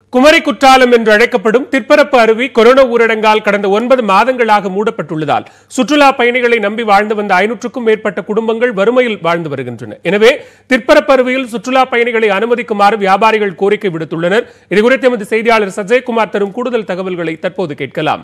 குமரி குற்றாலம் என்று அழைக்கப்படும் திற்பரப்பு அருவி கொரோனா ஊரடங்கால் கடந்த ஒன்பது மாதங்களாக மூடப்பட்டுள்ளதால் சுற்றுலா பயணிகளை நம்பி வாழ்ந்து வந்த ஐநூற்றுக்கும் மேற்பட்ட குடும்பங்கள் வறுமையில் வாழ்ந்து வருகின்றன எனவே திற்பரப்பு அருவியில் சுற்றுலா பயணிகளை அனுமதிக்குமாறு வியாபாரிகள் கோரிக்கை விடுத்துள்ளனர் இதுகுறித்து எமது செய்தியாளர் சஜயகுமார் தரும் கூடுதல் தகவல்களை தற்போது கேட்கலாம்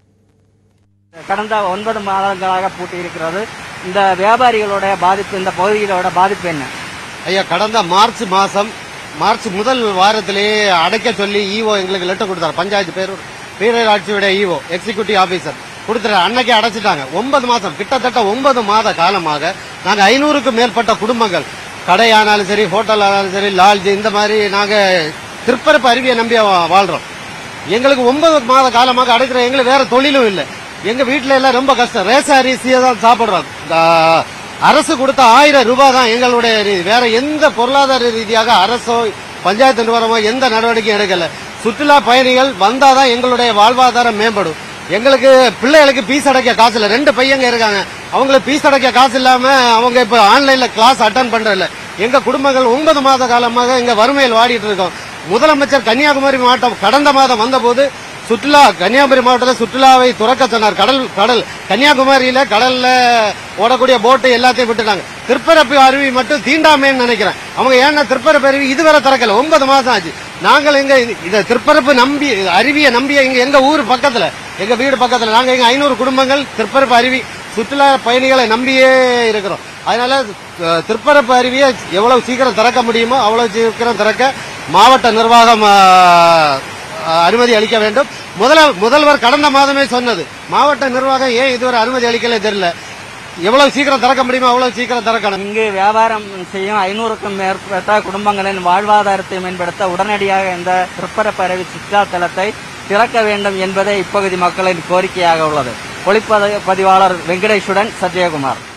கடந்த ஒன்பது மாதங்களாக பூட்டி இருக்கிறது இந்த வியாபாரிகளோட பாதிப்பு இந்த பகுதிகளோட பாதிப்பு என்ன ஐயா கடந்த மார்ச் மாசம் மார்ச் முதல் வாரத்திலேயே அடைக்க சொல்லி ஈஓ எங்களுக்கு லெட்டர் கொடுத்தாரு பஞ்சாயத்து பேர் பேரூராட்சியுடைய ஈஓ எக்ஸிகியூட்டிவ் ஆபீசர் கொடுத்துரு அன்னைக்கே அடைச்சிட்டாங்க ஒன்பது மாசம் கிட்டத்தட்ட ஒன்பது மாத காலமாக நாங்க ஐநூறுக்கும் மேற்பட்ட குடும்பங்கள் கடையானாலும் சரி ஹோட்டல் ஆனாலும் சரி லாட்ஜ் இந்த மாதிரி நாங்க திருப்பரப்பு அருவியை நம்பி வா- வாழ்றோம் எங்களுக்கு ஒன்பது மாத காலமாக அடைக்கிற எங்களுக்கு வேற தொழிலும் இல்லை எங்க வீட்டுல எல்லாம் ரொம்ப கஷ்டம் ரேச அரிசியை தான் சாப்பிடுறோம் இந்த அரசு கொடுத்த ஆயிரம் ரூபாய் தான் எங்களுடைய ரீ- வேற எந்த பொருளாதார ரீதியாக அரசோ பஞ்சாயத்து நிறுவனமோ எந்த நடவடிக்கையும் எடுக்கல சுற்றுலா பயணிகள் வந்தாதான் எங்களுடைய வாழ்வாதாரம் மேம்படும் எங்களுக்கு பிள்ளைகளுக்கு பீஸ் அடைக்க காசு இல்ல ரெண்டு பையங்க இருக்காங்க அவங்களுக்கு பீஸ் அடைக்க காசு இல்லாம அவங்க இப்ப ஆன்லைன்ல கிளாஸ் அட்டன் பண்றதில்ல எங்க குடும்பங்கள் ஒன்பது மாத காலமாக இங்க வறுமையில் வாடிட்டு இருக்கோம் முதலமைச்சர் கன்னியாகுமரி மாவட்டம் கடந்த மாதம் வந்தபோது சுற்றுலா கன்னியாகுமரி மாவட்டத்தில் சுற்றுலாவை துறக்க சொன்னார் கடல் கடல் கன்னியாகுமரியில கடல்ல ஓடக்கூடிய போட்டு எல்லாத்தையும் விட்டுட்டாங்க திருப்பரப்பு அருவி மட்டும் தீண்டாமேன்னு நினைக்கிறேன் அவங்க ஏன்னா திருப்பரப்பு அருவி இதுவரை திறக்கல ஒன்பது மாசம் ஆச்சு நாங்கள் எங்க இந்த திருப்பரப்பு நம்பி அருவியை நம்பி எங்க எங்க ஊர் பக்கத்துல எங்க வீடு பக்கத்துல நாங்க எங்க ஐநூறு குடும்பங்கள் திருப்பரப்பு அருவி சுற்றுலா பயணிகளை நம்பியே இருக்கிறோம் அதனால அஹ், திருப்பரப்பு அருவியை எவ்வளவு சீக்கிரம் திறக்க முடியுமோ அவ்வளவு சீக்கிரம் திறக்க மாவட்ட நிர்வாகம் அஹ், அஹ், அனுமதி அளிக்க வேண்டும் முதல முதல்வர் கடந்த மாதமே சொன்னது மாவட்ட நிர்வாகம் ஏன் இதுவரை அனுமதி அளிக்கல தெரியல எவ்வளவு சீக்கிரம் திறக்க முடியுமோ அவ்வளவு சீக்கிரம் திறக்கணும் இங்கு வியாபாரம் செய்யும் ஐநூறுக்கும் மேற்பட்ட குடும்பங்களின் வாழ்வாதாரத்தை மேம்படுத்த உடனடியாக இந்த திருப்பரப்பரவி சுற்றுலா தலத்தை திறக்க வேண்டும் என்பதே இப்பகுதி மக்களின் கோரிக்கையாக உள்ளது ஒளிப்பதிவாளர் வெங்கடேஷுடன் சத்யகுமார்